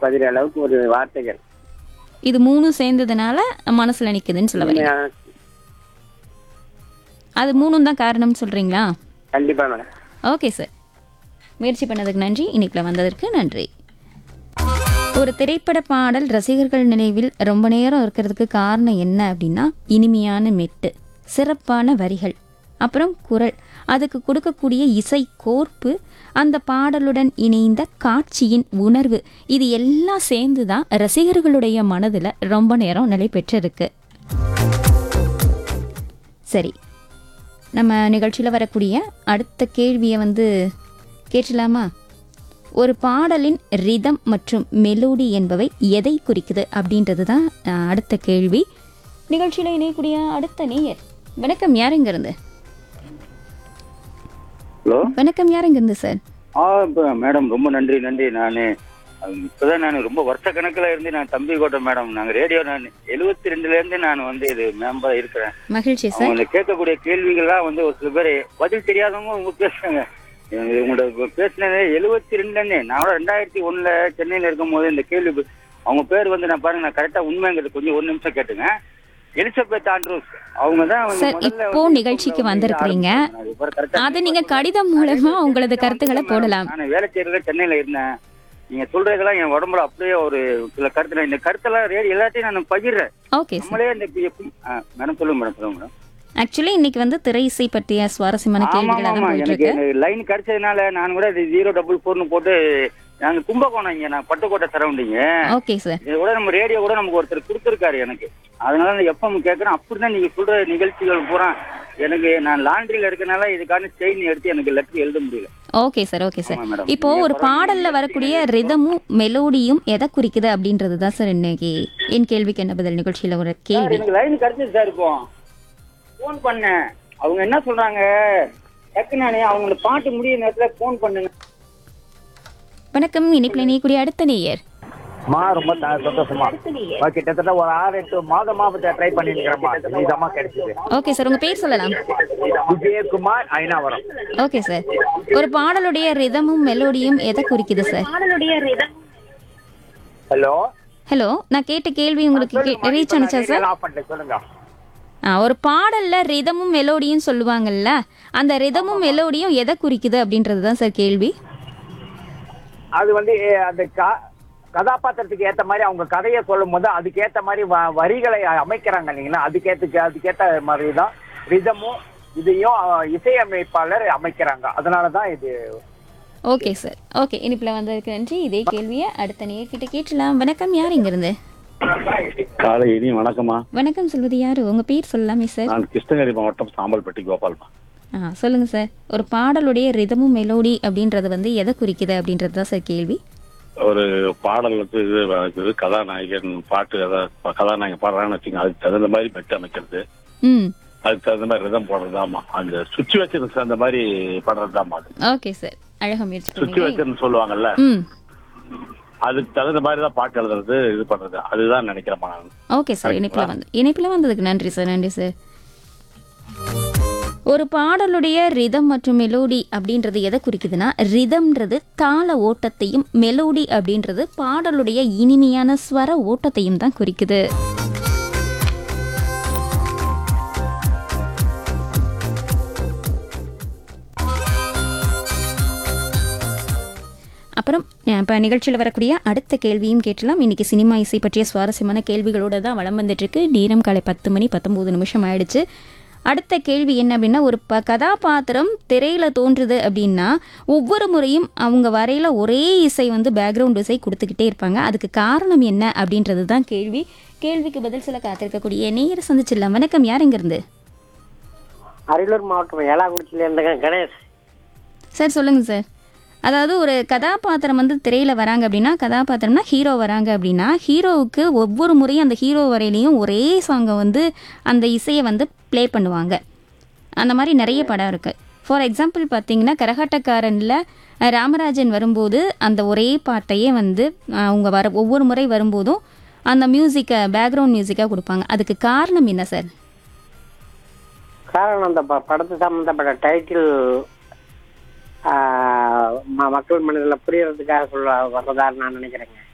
பதிர அளவுக்கு ஒரு வார்த்தைகள் இது மூணும் சேர்ந்ததுனால மனசுல நிக்குதுன்னு சொல்ல வரீங்க உண்மையா- அது மூணும் தான் காரணம்னு சொல்றீங்களா கண்டிப்பா மேடம் ஓகே சார் முயற்சி பண்ணதுக்கு நன்றி இனிப்பில் வந்ததற்கு நன்றி ஒரு திரைப்பட பாடல் ரசிகர்கள் நினைவில் ரொம்ப நேரம் இருக்கிறதுக்கு காரணம் என்ன அப்படின்னா இனிமையான மெட்டு சிறப்பான வரிகள் அப்புறம் குரல் அதுக்கு கொடுக்கக்கூடிய இசை கோர்ப்பு அந்த பாடலுடன் இணைந்த காட்சியின் உணர்வு இது எல்லாம் சேர்ந்து தான் ரசிகர்களுடைய மனதில் ரொம்ப நேரம் நிலை பெற்றிருக்கு சரி நம்ம நிகழ்ச்சியில் வரக்கூடிய அடுத்த கேள்வியை வந்து கேட்கலாமா ஒரு பாடலின் ரிதம் மற்றும் மெலோடி என்பவை எதை குறிக்குது அப்படின்றது தான் அஹ், அடுத்த கேள்வி நிகழ்ச்சியில் இணையக்கூடிய அடுத்த நேயர் வணக்கம் யாருங்க இருந்து ஹலோ வணக்கம் யாருங்க இருந்து சார் ஆ இப்போ மேடம் ரொம்ப நன்றி நன்றி நான் இப்போதான் நான் ரொம்ப வருஷ கணக்கில் இருந்து நான் தம்பி கோட்டை மேடம் நாங்கள் ரேடியோ நான் எழுபத்தி ரெண்டுலேருந்து நான் வந்து இது மேம்பா இருக்கிறேன் மகிழ்ச்சி சார் அவங்க கேட்கக்கூடிய கேள்விகள்லாம் வந்து ஒரு சில பேர் பதில் தெரியாதவங்க உங்க பேசுறாங்க எனக்கு உங்களோட பேசினது எழுபத்தி ரெண்டுலேருந்தே நான் கூட ரெண்டாயிரத்தி ஒண்ணுல சென்னையில் இருக்கும்போது இந்த கேள்வி ப- அவங்க பேர் வந்து நான் பாருங்க நான் கரெக்டாக உண்மைங்கிறது கொஞ்சம் ஒரு நிமிஷம் கேட்டுங்க எலிசபெத் ஆண்ட்ரூஸ் அவங்க தான் வந்து சார், முதல்ல இப்போ வந்து நிகழ்ச்சிக்கு வந்து வந்திருக்கிறீங்க. ஆரம்பிச்சாங்க. அது பாரு correct ஆ அதை நீங்க கடிதம் மூலமா உங்களது கருத்துக்களை போடலாம் நான் வேலை செய்யறத சென்னையில இருந்தேன் நீங்க சொல்றதெல்லாம் என் உடம்புல அப்படியே ஒரு சில கருத்து நான் இந்த கருத்தெல்லாம் ரேடி எல்லாத்தையும் நான் பகிர்றேன் ஓகே சார் நம்மளே இந்த மேடம் சொல்லுங்க மேடம் சொல்லுங்க மேடம் ஆக்சுவலி இன்னைக்கு வந்து திரை இசை பற்றிய சுவாரஸ்யமான ஆமா கேள்விகளாக தான் ஆமா போயிட்டு எனக்கு இருக்கு லைன் கிடைச்சதுனால நான் கூட ஜீரோ டபுள் ஃபோர்னு போட்டு நாங்க கும்பகோணம் இங்க நான் பட்டுக்கோட்டை சரௌண்டிங் ஓகே சார் இது கூட நம்ம ரேடியோ கூட நமக்கு ஒருத்தர் கொடுத்துருக்காரு எனக்கு அதனால நான் எஃப்எம் கேட்கறேன் அப்படிதான் நீங்க சொல்ற நிகழ்ச்சிகள் பூரா எனக்கு நான் லாண்ட்ரியில இருக்கனால இதுக்கான செயின் எடுத்து எனக்கு லெட்டர் எழுத முடியல ஓகே சார் ஓகே சார் ஆமா மேடம். இப்போ ஒரு பாடல்ல வரக்கூடிய ரிதமும் மெலோடியும் எதை குறிக்குது அப்படின்றது தான் சார் இன்னைக்கு என் கேள்விக்கு என்ன பதில் நிகழ்ச்சியில ஒரு சார் கேள்வி எனக்கு லைன் கிடைச்சது சார் இப்போ ஃபோன் பண்ணேன் அவங்க என்ன சொல்றாங்க டக்கு நானே அவங்களுக்கு பாட்டு முடிய நேரத்துல ஃபோன் பண்ணுங்க வணக்கம் இனிப்பில் இணையக்கூடிய அடுத்த நேயர் மா ரொம்ப த- சந்தோஷமா வா, கிட்டத்தட்ட ஒரு ஆறு எட்டு மாதமா ட்ரை பண்ணிருக்கிறேம்மா நிதாமா கிடைச்சது ஓகே சார் உங்க பேர் சொல்லலாம் விஜயகுமார் ஐநாவரம் ஓகே சார் ஒரு பாடலுடைய ரிதமும் மெலோடியும் எதை குறிக்குது சார் ஹலோ ஹலோ நான் கேட்ட கேள்வி உங்களுக்கு ரீச் ஆனிச்சா சார் ஆஃப் பண்ணிட்டேன் சொல்லுங்க ஆ, ஒரு பாடல்ல ரிதமும் மெலோடியும் சொல்லுவாங்கல்ல அந்த ரிதமும் மெலோடியும் எதை குறிக்குது அப்படின்றது தான் சார் கேள்வி அது வந்து ஏ, அந்த க- கதாபாத்திரத்துக்கு ஏத்த மாதிரி அவங்க கதையை சொல்லும் போது அதுக்கு ஏத்த மாதிரி வ- வரிகளை அமைக்கிறாங்க இல்லைங்களா அதுக்கேத்த அதுக்கேத்த மாதிரி தான் ரிதமும் இதையும் அஹ், இசையமைப்பாளர் அமைக்கிறாங்க அதனாலதான் இது ஓகே சார் ஓகே இனிப்பில் வந்ததுக்கு நன்றி இதே கேள்வியை அடுத்த நேர்கிட்ட கேட்டலாம் வணக்கம் யார் இங்கிருந்து காலை இனி வணக்கம்மா வணக்கம் சொல்வது யாரு உங்க பேர் சொல்லலாமே சார் நான் கிருஷ்ணகிரி மாவட்டம் சாம்பல்பட்டி கோபால்மா ஆ சொல்லுங்க சார் ஒரு பாடலுடைய ரிதமும் மெலோடி அப்படின்றது வந்து எதை குறிக்குது அப்படின்றது தான் சார் கேள்வி ஒரு பாடல் வந்து இது இருக்குது கதாநாயகன் பாட்டு அதாவது கதாநாயகன் பாடுறான்னு வச்சுங்க அதுக்கு தகுந்த மாதிரி மெட்டு அமைக்கிறது ம் அதுக்கு தகுந்த மாதிரி ரிதம் போடுறதாமா அந்த சுச்சுவேஷனுக்கு அந்த மாதிரி பாடுறதுதாம்மா அது ஓகே சார் அழகா முயற்சி பண்ணீங்க சுச்சுவேஷன் சொல்லுவாங்கல்ல ம் அதுக்கு தகுந்த மாதிரி தான் பாட்டு எழுதுறது இது பண்றது அதுதான் நினைக்கிறேன் நான் ஓகே சார் இணைப்பில் வந்து இணைப்பில் வந்ததுக்கு நன்றி சார் நன்றி சார் ஒரு பாடலுடைய ரிதம் மற்றும் மெலோடி அப்படின்றது எதை குறிக்குதுன்னா ரிதம்ன்றது தாள ஓட்டத்தையும் மெலோடி அப்படின்றது பாடலுடைய இனிமையான ஸ்வர ஓட்டத்தையும் தான் குறிக்குது அப்புறம் இப்போ நிகழ்ச்சியில் வரக்கூடிய அடுத்த கேள்வியும் கேட்டலாம் இன்னைக்கு சினிமா இசை பற்றிய சுவாரஸ்யமான கேள்விகளோட தான் வளம் வந்துட்டுருக்கு நேரம் காலை பத்து மணி பத்தொம்போது நிமிஷம் ஆயிடுச்சு அடுத்த கேள்வி என்ன அப்படின்னா ஒரு ப கதாபாத்திரம் திரையில் தோன்றுது அப்படின்னா ஒவ்வொரு முறையும் அவங்க வரையில ஒரே இசை வந்து பேக்ரவுண்ட் இசை கொடுத்துக்கிட்டே இருப்பாங்க அதுக்கு காரணம் என்ன அப்படின்றது தான் கேள்வி கேள்விக்கு பதில் சொல்ல காத்திருக்கக்கூடிய நேர சந்திச்சிடலாம் வணக்கம் யார் இருந்து அரியலூர் மாவட்டம் ஏலாக்குறிச்சியில இருந்துங்க கணேஷ் சார் சொல்லுங்கள் சார் அதாவது ஒரு கதாபாத்திரம் வந்து திரையில் வராங்க அப்படின்னா கதாபாத்திரம்னா ஹீரோ வராங்க அப்படின்னா ஹீரோவுக்கு ஒவ்வொரு முறையும் அந்த ஹீரோ வரையிலையும் ஒரே சாங்கை வந்து அந்த இசையை வந்து ப்ளே பண்ணுவாங்க அந்த மாதிரி நிறைய படம் இருக்குது ஃபார் எக்ஸாம்பிள் பார்த்தீங்கன்னா கரகாட்டக்காரனில் அஹ், ராமராஜன் வரும்போது அந்த ஒரே பாட்டையே வந்து அஹ், அவங்க வர ஒவ்வொரு முறை வரும்போதும் அந்த மியூசிக்கை பேக்ரவுண்ட் மியூசிக்காக கொடுப்பாங்க அதுக்கு காரணம் என்ன சார் காரணம் அந்த ப- படத்து சம்பந்தப்பட்ட டைட்டில் மக்கள் மனதில் புரியறதுக்காக சொல்ல வர்றதா நான் நினைக்கிறேங்க